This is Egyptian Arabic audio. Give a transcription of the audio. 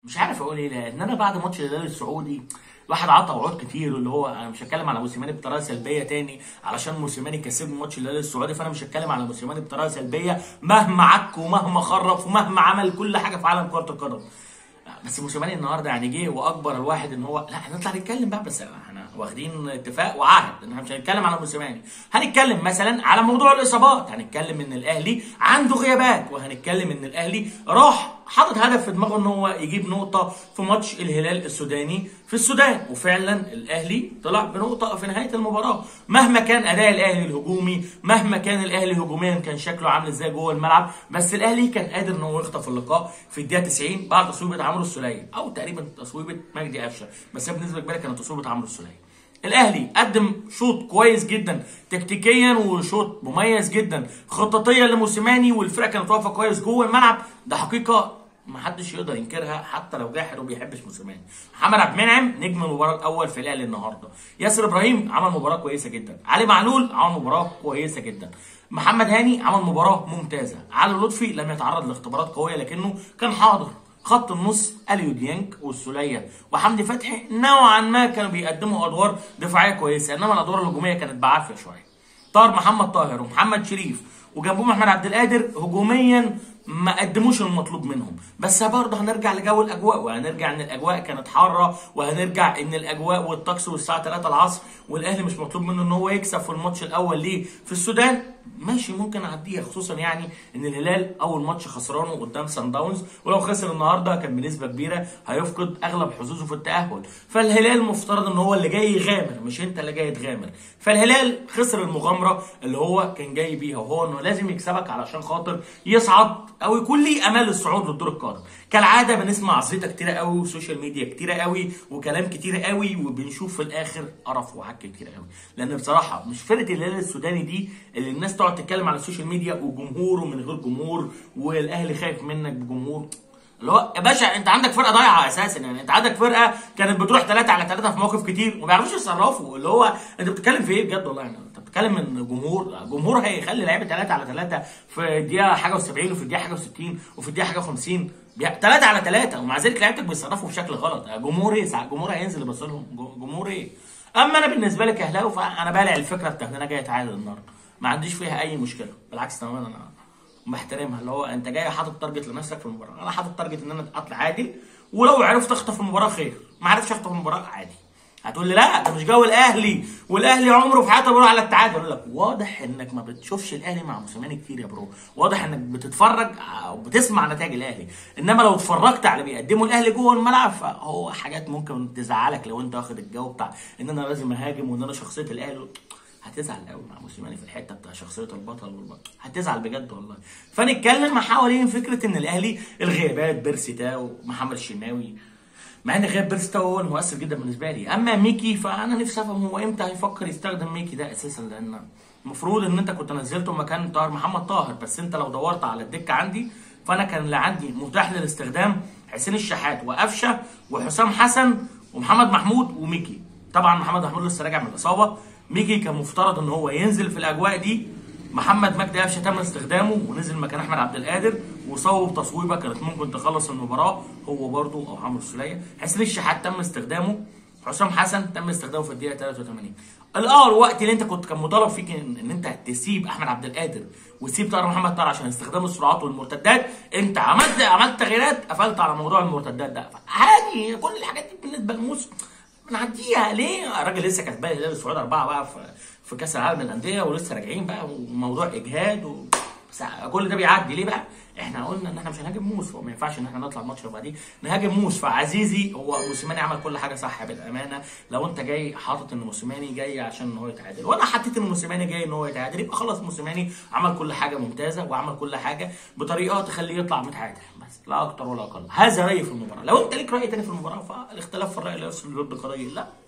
مش عارف اقول ايه لان انا بعد ماتش الهلال السعودي الواحد عطى وعود كتير اللي هو انا مش هتكلم على موسيماني بطريقه سلبيه تاني علشان موسيماني كسبني ماتش الهلال السعودي فانا مش هتكلم على موسيماني بطريقه سلبيه مهما عك ومهما خرف ومهما عمل كل حاجه في عالم كره القدم بس موسيماني النهارده يعني جه واكبر الواحد ان هو لا هنطلع نتكلم بقى بس احنا واخدين اتفاق وعهد ان احنا مش هنتكلم على موسيماني هنتكلم مثلا على موضوع الاصابات هنتكلم ان الاهلي عنده غيابات وهنتكلم ان الاهلي راح حاطط هدف في دماغه ان هو يجيب نقطه في ماتش الهلال السوداني في السودان وفعلا الاهلي طلع بنقطه في نهايه المباراه مهما كان اداء الاهلي الهجومي مهما كان الاهلي هجوميا كان شكله عامل ازاي جوه الملعب بس الاهلي كان قادر ان هو يخطف اللقاء في الدقيقه 90 بعد تصويبه عمرو السوليه او تقريبا تصويبه مجدي قفشه بس هي بنسبه كبيره كانت تصويبه عمرو السوليه الاهلي قدم شوط كويس جدا تكتيكيا وشوط مميز جدا خططيا لموسيماني والفرقه كانت واقفه كويس جوه الملعب ده حقيقه ما حدش يقدر ينكرها حتى لو جاحد وما بيحبش موسيماني محمد عبد المنعم نجم المباراه الاول في الاهلي النهارده ياسر ابراهيم عمل مباراه كويسه جدا علي معلول عمل مباراه كويسه جدا محمد هاني عمل مباراه ممتازه علي لطفي لم يتعرض لاختبارات قويه لكنه كان حاضر خط النص اليو ديانج والسوليه وحمدي فتحي نوعا ما كانوا بيقدموا ادوار دفاعيه كويسه انما الادوار الهجوميه كانت بعافيه شويه طاهر محمد طاهر ومحمد شريف وجنبهم احمد عبد القادر هجوميا ما قدموش المطلوب منهم بس برضه هنرجع لجو الاجواء وهنرجع ان الاجواء كانت حاره وهنرجع ان الاجواء والطقس والساعه 3 العصر والاهلي مش مطلوب منه ان هو يكسب في الماتش الاول ليه في السودان ماشي ممكن اعديها خصوصا يعني ان الهلال اول ماتش خسرانه قدام سان داونز ولو خسر النهارده كان بنسبه كبيره هيفقد اغلب حظوظه في التاهل فالهلال مفترض ان هو اللي جاي يغامر مش انت اللي جاي تغامر فالهلال خسر المغامره اللي هو كان جاي بيها وهو انه لازم يكسبك علشان خاطر يصعد او يكون ليه امال الصعود للدور القادم كالعاده بنسمع عزيطه كتيره قوي وسوشيال ميديا كتيره قوي وكلام كتير قوي وبنشوف في الاخر قرف وحك كتير قوي لان بصراحه مش فرقه الهلال السوداني دي اللي الناس تقعد تتكلم على السوشيال ميديا وجمهور ومن غير جمهور والاهلي خايف منك بجمهور اللي هو يا باشا انت عندك فرقه ضايعه اساسا يعني انت عندك فرقه كانت بتروح ثلاثه على ثلاثه في مواقف كتير وما بيعرفوش يتصرفوا اللي هو انت بتتكلم في ايه بجد والله يعني انت بتتكلم ان جمهور جمهور هيخلي لعيبه ثلاثه على ثلاثه في الدقيقه حاجه و70 وفي الدقيقه حاجه و60 وفي الدقيقه حاجه و50 ثلاثه على ثلاثه ومع ذلك لعيبتك بيتصرفوا بشكل غلط جمهور ايه ساعة جمهور هينزل يبص لهم جمهور ايه اما انا بالنسبه لي كاهلاوي فانا بالع الفكره بتاعت ان انا جاي اتعادل النهارده ما عنديش فيها اي مشكله بالعكس تماما انا محترمها اللي هو انت جاي حاطط تارجت لنفسك في المباراه انا حاطط تارجت ان انا اطلع عادل ولو عرفت اخطف المباراه خير ما عرفتش اخطف المباراه عادي هتقول لي لا ده مش جو الاهلي والاهلي عمره في حياته بيروح على التعادل اقول لك واضح انك ما بتشوفش الاهلي مع موسيماني كتير يا برو واضح انك بتتفرج او بتسمع نتائج الاهلي انما لو اتفرجت على اللي بيقدمه الاهلي جوه الملعب فهو حاجات ممكن تزعلك لو انت واخد الجو بتاع ان انا لازم اهاجم وان انا شخصيه الاهلي هتزعل قوي مع موسيماني في الحته بتاع شخصيه البطل والبطل هتزعل بجد والله فنتكلم حوالين فكره ان الاهلي الغيابات بيرسي تاو محمد الشناوي مع ان غياب بيرسي تاو هو المؤثر جدا بالنسبه لي اما ميكي فانا نفسي افهم هو امتى هيفكر يستخدم ميكي ده اساسا لان المفروض ان انت كنت نزلته مكان طاهر محمد طاهر بس انت لو دورت على الدكه عندي فانا كان اللي عندي متاح للاستخدام حسين الشحات وقفشه وحسام حسن ومحمد محمود وميكي طبعا محمد محمود لسه راجع من الاصابه ميكي كان مفترض ان هو ينزل في الاجواء دي محمد مجدي قفشه تم استخدامه ونزل مكان احمد عبد القادر وصوب تصويبه كانت ممكن تخلص المباراه هو برده او عمرو السوليه حسين الشحات تم استخدامه حسام حسن تم استخدامه في الدقيقه 83 الاه الوقت اللي انت كنت كان مطالب فيك ان, إن انت تسيب احمد عبد القادر وتسيب طاهر محمد طاهر عشان استخدام السرعات والمرتدات انت عملت عملت تغييرات قفلت على موضوع المرتدات ده عادي كل الحاجات دي بالنسبه لموسى نعديها ليه؟ الراجل لسه كسبان الهلال السعودي اربعه بقى في, في كاس العالم للانديه ولسه راجعين بقى وموضوع اجهاد و... كل ده بيعدي ليه بقى؟ احنا قلنا ان احنا مش هنهاجم موس وما ينفعش ان احنا نطلع الماتش اللي بعديه نهاجم موس فعزيزي هو موسيماني عمل كل حاجه صح بالامانه لو انت جاي حاطط ان موسيماني جاي عشان ان هو يتعادل وانا حطيت ان موسيماني جاي ان هو يتعادل يبقى خلاص موسيماني عمل كل حاجه ممتازه وعمل كل حاجه بطريقه تخليه يطلع متعادل بس لا اكتر ولا اقل هذا رايي في المباراه لو انت ليك راي تاني في المباراه فالاختلاف في الراي لا يفسد ضد قضيه لا